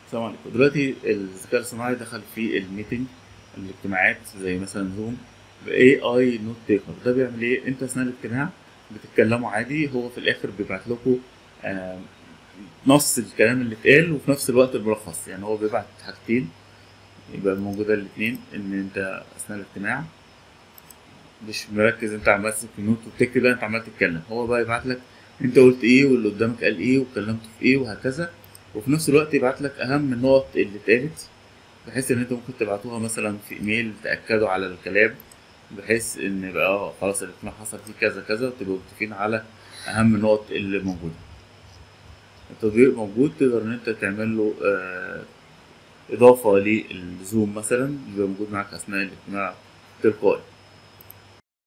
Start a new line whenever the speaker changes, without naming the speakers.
السلام عليكم دلوقتي الذكاء الصناعي دخل في الميتنج الاجتماعات زي مثلا زوم باي اي نوت تيكر ده بيعمل ايه انت اثناء الاجتماع بتتكلموا عادي هو في الاخر بيبعت لكم آه، نص الكلام اللي اتقال وفي نفس الوقت الملخص يعني هو بيبعت حاجتين يبقى موجودة الاتنين ان انت اثناء الاجتماع مش مركز انت عمال تمسك النوت وبتكتب لا انت عمال تتكلم هو بقى يبعت لك انت قلت ايه واللي قدامك قال ايه واتكلمت في ايه وهكذا وفي نفس الوقت يبعت لك اهم النقط اللي اتقالت بحيث ان انت ممكن تبعتوها مثلا في ايميل تاكدوا على الكلام بحيث ان يبقى اه خلاص الاجتماع حصل فيه كذا كذا وتبقوا متفقين على اهم النقط اللي موجوده التطبيق موجود تقدر ان انت تعمل له آه اضافه للزوم مثلا يبقى موجود معاك اثناء الاجتماع تلقائي